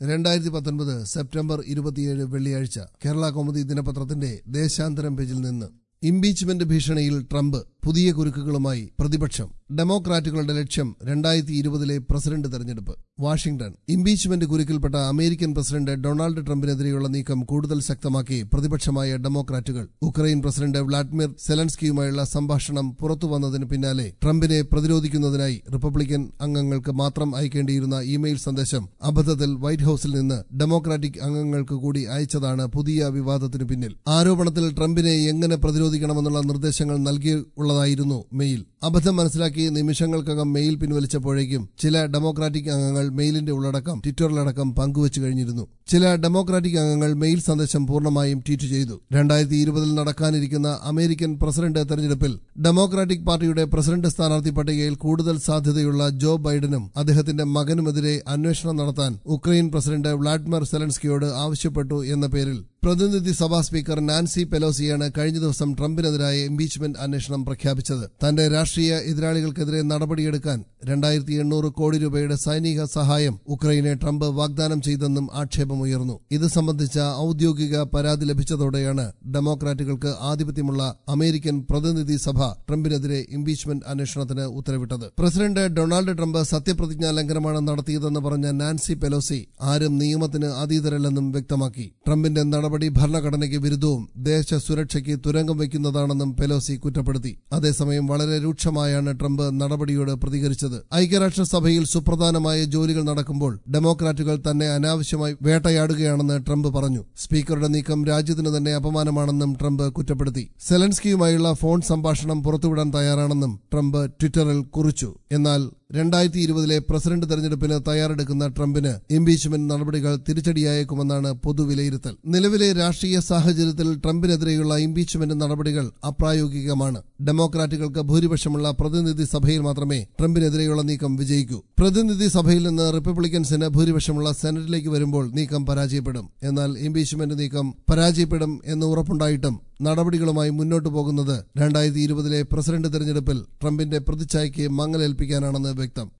രണ്ടായിരത്തി പത്തൊൻപത് സെപ്റ്റംബർ ഇരുപത്തിയേഴ് വെള്ളിയാഴ്ച കേരള കൗമുദി ദിനപത്രത്തിന്റെ ദേശാന്തരം പേജിൽ നിന്ന് ഇംപീച്ച്മെന്റ് ഭീഷണിയിൽ ട്രംപ് പുതിയ കുരുക്കുകളുമായി പ്രതിപക്ഷം ഡെമോക്രാറ്റുകളുടെ ലക്ഷ്യം രണ്ടായിരത്തി ഇരുപതിലെ പ്രസിഡന്റ് തെരഞ്ഞെടുപ്പ് വാഷിംഗ്ടൺ ഇംപീച്ച്മെന്റ് കുരുക്കിൽപ്പെട്ട അമേരിക്കൻ പ്രസിഡന്റ് ഡൊണാൾഡ് ട്രംപിനെതിരെയുള്ള നീക്കം കൂടുതൽ ശക്തമാക്കി പ്രതിപക്ഷമായ ഡെമോക്രാറ്റുകൾ ഉക്രൈൻ പ്രസിഡന്റ് വ്ളാഡിമിർ സെലൻസ്കിയുമായുള്ള സംഭാഷണം പുറത്തുവന്നതിന് പിന്നാലെ ട്രംപിനെ പ്രതിരോധിക്കുന്നതിനായി റിപ്പബ്ലിക്കൻ അംഗങ്ങൾക്ക് മാത്രം അയക്കേണ്ടിയിരുന്ന ഇമെയിൽ സന്ദേശം അബദ്ധത്തിൽ വൈറ്റ് ഹൌസിൽ നിന്ന് ഡെമോക്രാറ്റിക് അംഗങ്ങൾക്ക് കൂടി അയച്ചതാണ് പുതിയ വിവാദത്തിനു പിന്നിൽ ആരോപണത്തിൽ ട്രംപിനെ എങ്ങനെ പ്രതിരോധിക്കണമെന്നുള്ള നിർദ്ദേശങ്ങൾ നൽകിയുള്ളതായിരുന്നു മെയിൽ അബദ്ധം മനസ്സിലാക്കി നിമിഷങ്ങൾക്കകം മെയിൽ പിൻവലിച്ചപ്പോഴേക്കും ചില ഡെമോക്രാറ്റിക് അംഗങ്ങൾ മെയിലിന്റെ ഉള്ളടക്കം ട്വിറ്ററിലടക്കം പങ്കുവച്ചു കഴിഞ്ഞിരുന്നു ചില ഡെമോക്രാറ്റിക് അംഗങ്ങൾ മെയിൽ സന്ദേശം പൂർണ്ണമായും ട്വീറ്റ് ചെയ്തു രണ്ടായിരത്തി ഇരുപതിൽ നടക്കാനിരിക്കുന്ന അമേരിക്കൻ പ്രസിഡന്റ് തെരഞ്ഞെടുപ്പിൽ ഡെമോക്രാറ്റിക് പാർട്ടിയുടെ പ്രസിഡന്റ് സ്ഥാനാർത്ഥി പട്ടികയിൽ കൂടുതൽ സാധ്യതയുള്ള ജോ ബൈഡനും അദ്ദേഹത്തിന്റെ മകനുമെതിരെ അന്വേഷണം നടത്താൻ ഉക്രൈൻ പ്രസിഡന്റ് വ്ളാഡിമിർ സെലൻസ്കിയോട് ആവശ്യപ്പെട്ടു എന്ന പേരിൽ പ്രതിനിധി സഭാ സ്പീക്കർ നാൻസി പെലോസിയാണ് കഴിഞ്ഞ ദിവസം ട്രംപിനെതിരായ ഇംപീച്ച്മെന്റ് അന്വേഷണം പ്രഖ്യാപിച്ചത് തന്റെ രാഷ്ട്രീയ എതിരാളികൾക്കെതിരെ നടപടിയെടുക്കാൻ രണ്ടായിരത്തി എണ്ണൂറ് കോടി രൂപയുടെ സൈനിക സഹായം ഉക്രൈനെ ട്രംപ് വാഗ്ദാനം ചെയ്തെന്നും ആക്ഷേപമുയർന്നു ഇത് സംബന്ധിച്ച ഔദ്യോഗിക പരാതി ലഭിച്ചതോടെയാണ് ഡെമോക്രാറ്റുകൾക്ക് ആധിപത്യമുള്ള അമേരിക്കൻ പ്രതിനിധി സഭ ട്രംപിനെതിരെ ഇംപീച്ച്മെന്റ് അന്വേഷണത്തിന് ഉത്തരവിട്ടത് പ്രസിഡന്റ് ഡൊണാൾഡ് ട്രംപ് സത്യപ്രതിജ്ഞാ ലംഘനമാണ് നടത്തിയതെന്ന് പറഞ്ഞ നാൻസി പെലോസി ആരും നിയമത്തിന് അതീതരല്ലെന്നും വ്യക്തമാക്കി ട്രംപിന്റെ നടപടി ഭരണഘടനയ്ക്ക് വിരുദ്ധവും ദേശ സുരക്ഷയ്ക്ക് തുരങ്കം വയ്ക്കുന്നതാണെന്നും പെലോസി കുറ്റപ്പെടുത്തി അതേസമയം വളരെ രൂക്ഷമായാണ് ട്രംപ് നടപടിയോട് പ്രതികരിച്ചത് ഐക്യരാഷ്ട്രസഭയിൽ സുപ്രധാനമായ ജോലികൾ നടക്കുമ്പോൾ ഡെമോക്രാറ്റുകൾ തന്നെ അനാവശ്യമായി വേട്ടയാടുകയാണെന്ന് ട്രംപ് പറഞ്ഞു സ്പീക്കറുടെ നീക്കം രാജ്യത്തിന് തന്നെ അപമാനമാണെന്നും ട്രംപ് കുറ്റപ്പെടുത്തി സെലൻസ്കിയുമായുള്ള ഫോൺ സംഭാഷണം പുറത്തുവിടാൻ തയ്യാറാണെന്നും ട്രംപ് ട്വിറ്ററിൽ കുറിച്ചു എന്നാൽ രണ്ടായിരത്തി ഇരുപതിലെ പ്രസിഡന്റ് തെരഞ്ഞെടുപ്പിന് തയ്യാറെടുക്കുന്ന ട്രംപിന് ഇംപീച്ച്മെന്റ് നടപടികൾ തിരിച്ചടിയായേക്കുമെന്നാണ് പൊതുവിലയിരുത്തൽ നിലവിലെ രാഷ്ട്രീയ സാഹചര്യത്തിൽ ട്രംപിനെതിരെയുള്ള ഇംപീച്ച്മെന്റ് നടപടികൾ അപ്രായോഗികമാണ് ഡെമോക്രാറ്റുകൾക്ക് ഭൂരിപക്ഷമുള്ള പ്രതിനിധി സഭയിൽ മാത്രമേ ട്രംപിനെതിരെയുള്ള നീക്കം വിജയിക്കൂ പ്രതിനിധി സഭയിൽ നിന്ന് റിപ്പബ്ലിക്കൻസിന് ഭൂരിപക്ഷമുള്ള സെനറ്റിലേക്ക് വരുമ്പോൾ നീക്കം പരാജയപ്പെടും എന്നാൽ ഇംപീച്ച്മെന്റ് നീക്കം പരാജയപ്പെടും എന്ന് ഉറപ്പുണ്ടായിട്ടും നടപടികളുമായി മുന്നോട്ടു പോകുന്നത് രണ്ടായിരത്തി ഇരുപതിലെ പ്രസിഡന്റ് തെരഞ്ഞെടുപ്പിൽ ട്രംപിന്റെ പ്രതിച്ഛായയ്ക്ക് മങ്ങലേൽപ്പിക്കാനാണെന്ന് വ്യക്തം